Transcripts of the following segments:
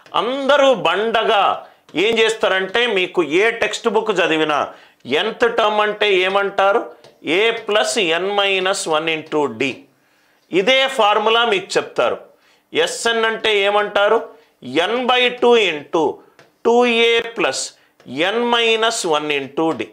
అందరూ బండగా ఏం చేస్తారంటే మీకు ఏ టెక్స్ట్ బుక్ చదివినా ఎంత టర్మ్ అంటే ఏమంటారు A plus N minus one into D ఇదే ఫార్ములా మీకు చెప్తారు ఎస్ఎన్ అంటే ఏమంటారు N by two into two A plus N minus one into D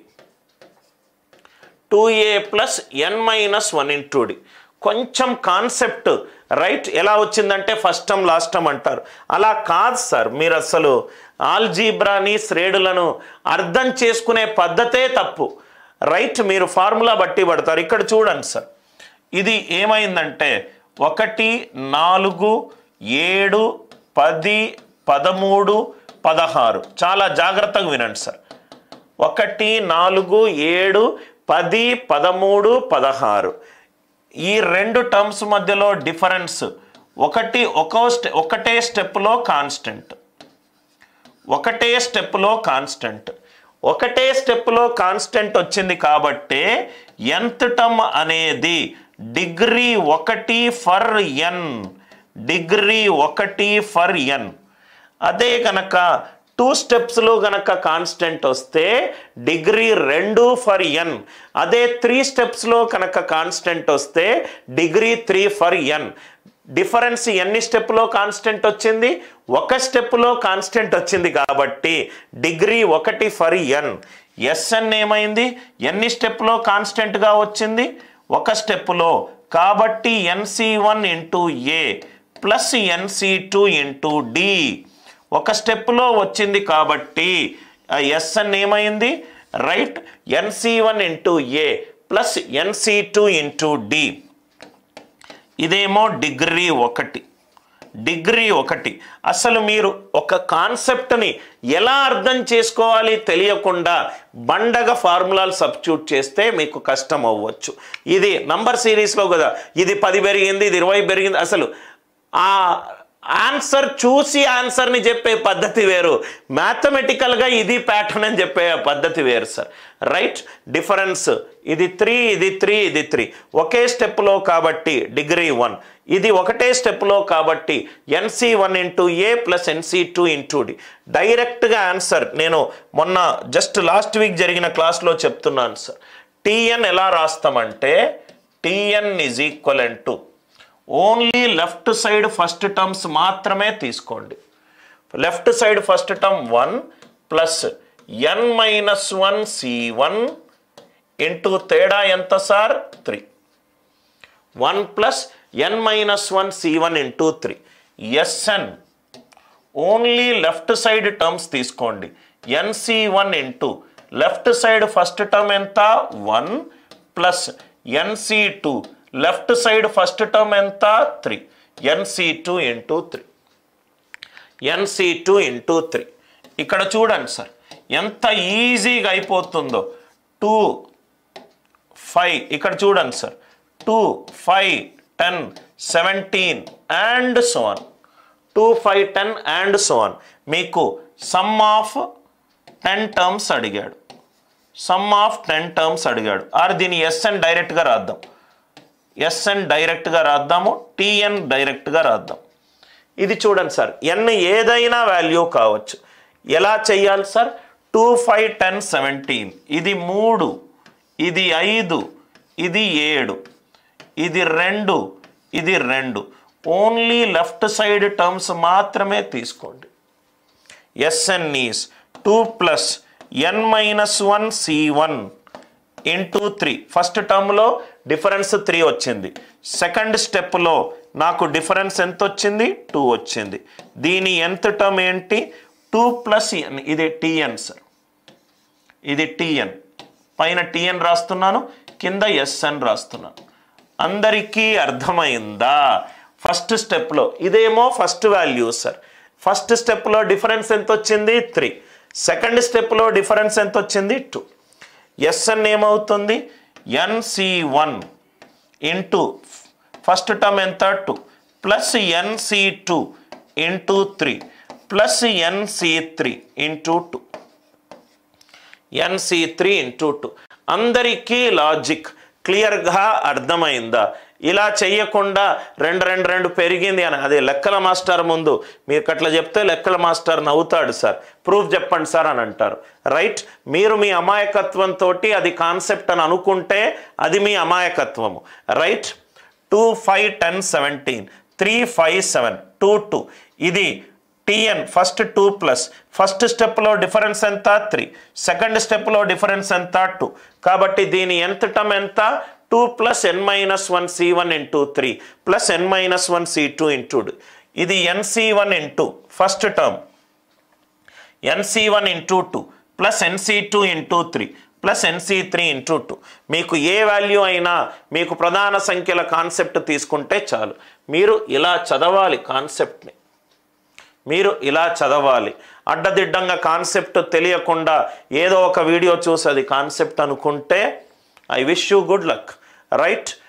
two A plus N minus one into D కొంచెం కాన్సెప్ట్ రైట్ ఎలా వచ్చిందంటే first term last term అంటారు అలా కాదు సార్ మీరు అసలు ఆల్జీబ్రాని శ్రేణులను అర్థం చేసుకునే పద్ధతే తప్పు రైట్ మీరు ఫార్ములా బట్టి పడతారు ఇక్కడ చూడండి సార్ ఇది ఏమైందంటే ఒకటి నాలుగు ఏడు పది పదమూడు పదహారు చాలా జాగ్రత్తగా వినండి సార్ ఒకటి నాలుగు ఏడు పది పదమూడు పదహారు ఈ రెండు టర్మ్స్ మధ్యలో డిఫరెన్స్ ఒకటి ఒక్కో స్టె ఒకటే స్టెప్లో కాన్స్టెంట్ ఒకటే స్టెప్లో కాన్స్టెంట్ ఒకటే స్టెప్లో కాన్స్టెంట్ వచ్చింది కాబట్టే ఎంత టర్మ్ అనేది డిగ్రీ ఒకటి ఫర్ ఎన్ డిగ్రీ ఒకటి ఫర్ ఎన్ అదే కనుక టూ స్టెప్స్లో గనక కాన్స్టెంట్ వస్తే డిగ్రీ రెండు ఫర్ ఎన్ అదే త్రీ స్టెప్స్లో కనుక కాన్స్టెంట్ వస్తే degree three for N difference ఎన్ని స్టెప్లో కాన్స్టెంట్ వచ్చింది ఒక స్టెప్లో కాన్స్టెంట్ వచ్చింది కాబట్టి డిగ్రీ ఒకటి ఫర్ ఎన్ ఎస్ఎన్ ఏమైంది ఎన్ని స్టెప్లో కాన్స్టెంట్గా వచ్చింది ఒక స్టెప్లో కాబట్టి N C one into A plus NC two into D ఒక స్టెప్లో వచ్చింది కాబట్టి ఎస్ఎన్ ఏమైంది right N C one into A plus NC two into D ఇదేమో డిగ్రీ ఒకటి డిగ్రీ ఒకటి అసలు మీరు ఒక కాన్సెప్ట్ని ఎలా అర్థం చేసుకోవాలి తెలియకుండా బండగ ఫార్ములాలు సబ్స్టిట్యూట్ చేస్తే మీకు కష్టం అవ్వచ్చు ఇది నంబర్ సిరీస్లో కదా ఇది పది పెరిగింది ఇది ఇరవై పెరిగింది అసలు ఆ ఆన్సర్ చూసి ఆన్సర్ని చెప్పే పద్ధతి వేరు మ్యాథమెటికల్గా ఇది ప్యాటర్న్ అని చెప్పే పద్ధతి వేరు సార్ రైట్ డిఫరెన్స్ ఇది త్రీ ఇది త్రీ ఇది త్రీ ఒకే స్టెప్లో కాబట్టి డిగ్రీ వన్ ఇది ఒకటే స్టెప్లో కాబట్టి N C one into A plus NC two into D డైరెక్ట్గా ఆన్సర్ నేను మొన్న జస్ట్ లాస్ట్ వీక్ జరిగిన క్లాస్లో చెప్తున్నాను సార్ టీఎన్ ఎలా రాస్తామంటే T N is equal to only left side first terms మాత్రమే తీసుకోండి left side first term one plus N minus one C one into తేడా ఎంత sir three one plus N minus one C one into three S N only left side terms తీసుకోండి N C one into left side first term ఎంత one plus ఎన్సి two left side first term ఎంత three N C two into three N C two into three ఇక్కడ చూడండి sir ఎంత ఈజీగా అయిపోతుందో two five ఇక్కడ చూడండి sir two five ten seventeen and so on two five ten and so on మీకు sum of ten terms అడిగాడు సమ్ ఆఫ్ టెన్ టర్మ్స్ అడిగాడు ఆర్ దీన్ని ఎస్ఎన్ డైరెక్ట్గా రాద్దాం ఎస్ఎన్ డైరెక్ట్గా రాద్దాము టిఎన్ డైరెక్ట్గా రాద్దాం ఇది చూడండి సార్ ఎన్ ఏదైనా వాల్యూ కావచ్చు ఎలా చెయ్యాలి sir two five ten seventeen ఇది మూడు ఇది ఐదు ఇది ఏడు ఇది రెండు ఇది రెండు ఓన్లీ లెఫ్ట్ సైడ్ టర్మ్స్ మాత్రమే తీసుకోండి SN is two plus N minus one C one into three first టర్మ్లో డిఫరెన్స్ త్రీ వచ్చింది సెకండ్ స్టెప్లో నాకు డిఫరెన్స్ ఎంత వచ్చింది టూ వచ్చింది దీని ఎంత టర్మ్ ఏంటి టూ ప్లస్ ఎన్ ఇది టిఎన్ సార్ ఇది టిఎన్ పైన టిఎన్ రాస్తున్నాను కింద ఎస్ఎన్ రాస్తున్నాను అందరికీ అర్థమైందా ఫస్ట్ స్టెప్లో ఇదేమో ఫస్ట్ వాల్యూ సార్ ఫస్ట్ స్టెప్లో డిఫరెన్స్ ఎంత వచ్చింది త్రీ సెకండ్ స్టెప్లో డిఫరెన్స్ ఎంత వచ్చింది టూ ఎస్ఎన్ ఏమవుతుంది NC one into first term ఎంత టూ ప్లస్ ఎన్సి two into three plus NC three into two NC three into two అందరికీ లాజిక్ క్లియర్గా అర్థమైందా ఇలా చెయ్యకుండా రెండు రెండు రెండు పెరిగింది అని అదే లెక్కల మాస్టర్ ముందు మీకు అట్లా చెప్తే లెక్కల మాస్టర్ నవ్వుతాడు సార్ ప్రూఫ్ చెప్పండి సార్ అని అంటారు రైట్ మీరు మీ అమాయకత్వంతో అది కాన్సెప్ట్ అని అనుకుంటే అది మీ అమాయకత్వము right two five ten seventeen three five seven two two ఇది TN first two plus first స్టెప్లో డిఫరెన్స్ ఎంత త్రీ సెకండ్ స్టెప్లో డిఫరెన్స్ ఎంత టూ కాబట్టి దీని ఎంత టర్మ్ ఎంత two plus N minus one C one into three plus N minus one C two into ఇది NC one into first term NC one into two plus ఎన్సి two into three plus NC three into two మీకు ఏ value అయినా మీకు ప్రధాన సంఖ్యల concept తీసుకుంటే చాలు మీరు ఇలా చదవాలి కాన్సెప్ట్ని మీరు ఇలా చదవాలి అడ్డదిడ్డంగా కాన్సెప్ట్ తెలియకుండా ఏదో ఒక వీడియో చూసి అది కాన్సెప్ట్ అనుకుంటే I wish you good luck right